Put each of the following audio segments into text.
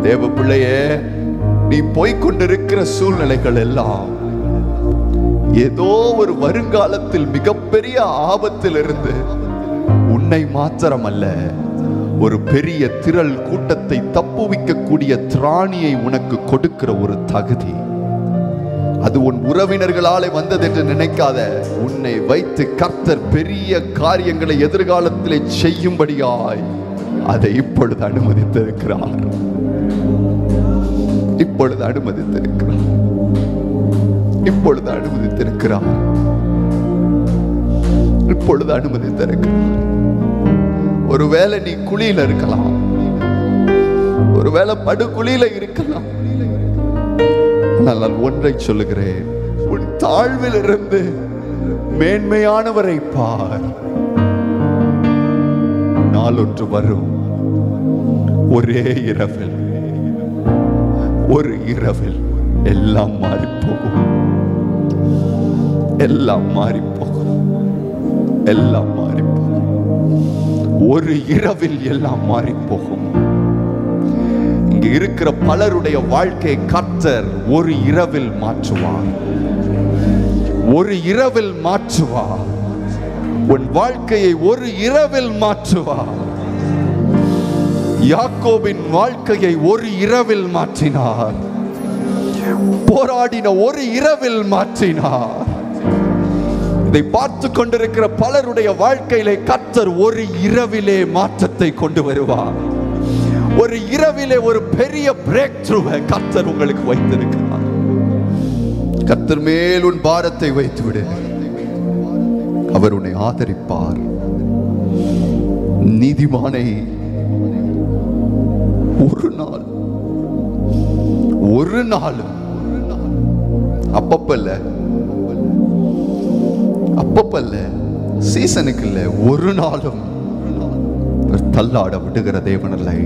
தேவ பிள்ளையே நீ போய்க்கொண்டிருக்கிற சூழ்நிலைகள் எல்லாம் ஏதோ ஒரு வருங்காலத்தில் மிகப்பெரிய ஆபத்தில் இருந்து உன்னை மாத்திரமல்ல ஒரு பெரிய திரள் கூட்டத்தை தப்புவிக்கக்கூடிய திராணியை உனக்கு கொடுக்கிற ஒரு தகுதி அது உன் உறவினர்களாலே வந்தது என்று நினைக்காத உன்னை வைத்து கர்த்தர் பெரிய காரியங்களை எதிர்காலத்திலே செய்யும்படியாய் அதை இப்பொழுது அனுமதித்திருக்கிறார் இப்பொழுது அனுமதித்திருக்கிறார் இப்பொழுது அனுமதித்திருக்கிறார் இப்பொழுது அனுமதித்திருக்கிறார் ஒருவேளை நீ குழியில இருக்கலாம் ஒருவேளை படுகுழியில இருக்கலாம் ஆனால் நான் ஒன்றை சொல்லுகிறேன் உன் தாழ்வில் இருந்து மேன்மையானவரை பார் நாளொன்று வரும் ஒரே இரவில் ஒரு இரவில் எல்லாம் மாறி போகும் எல்லாம் மாறி போகும் எல்லாம் மாறி போகும் ஒரு இரவில் எல்லாம் மாறி போகும் இங்க இருக்கிற பலருடைய வாழ்க்கையை கர்த்தர் ஒரு இரவில் மாற்றுவார் ஒரு இரவில் மாற்றுவார் உன் வாழ்க்கையை ஒரு இரவில் மாற்றுவார் யாக்கோபின் வாழ்க்கையை ஒரு இரவில் மாற்றினார் போராடின ஒரு இரவில் மாற்றினார் இதை பார்த்து கொண்டிருக்கிற பலருடைய வாழ்க்கையிலே கர்த்தர் ஒரு இரவிலே மாற்றத்தை கொண்டு வருவார் ஒரு இரவிலே ஒரு பெரிய பிரேக் த்ரூவை கர்த்தர் உங்களுக்கு வைத்திருக்கிறார் கர்த்தர் மேல் உன் பாரத்தை வைத்து விடு அவர் உன்னை ஆதரிப்பார் நீதிமானை ஒரு நாள் ஒரு நாளும் அப்பப்ப இல்ல அப்பப்ப இல்ல சீசனுக்கு இல்ல ஒரு நாளும் அவர் தள்ளாட விடுகிற தேவன் இல்லை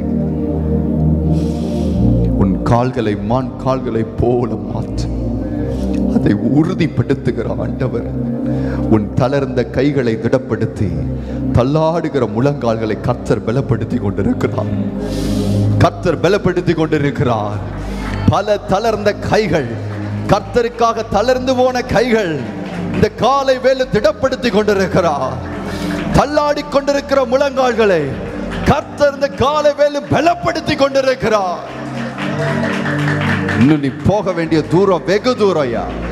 உன் கால்களை மான் கால்களை போல மாற்று அதை உறுதிப்படுத்துகிற ஆண்டவர் உன் தளர்ந்த கைகளை திடப்படுத்தி தள்ளாடுகிற முழங்கால்களை கர்த்தர் பலப்படுத்தி கொண்டிருக்கிறார் கர்த்தர் பலப்படுத்தி கொண்டிருக்கிறார் பல தளர்ந்த கைகள் கர்த்தருக்காக தளர்ந்து போன கைகள் இந்த காலை வேலை திடப்படுத்தி கொண்டிருக்கிறார் தள்ளாடி கொண்டிருக்கிற முழங்கால்களை கர்த்தர் இந்த காலை வேலை பலப்படுத்தி கொண்டிருக்கிறார் இன்னும் நீ போக வேண்டிய தூரம் வெகு தூரம் ஐயா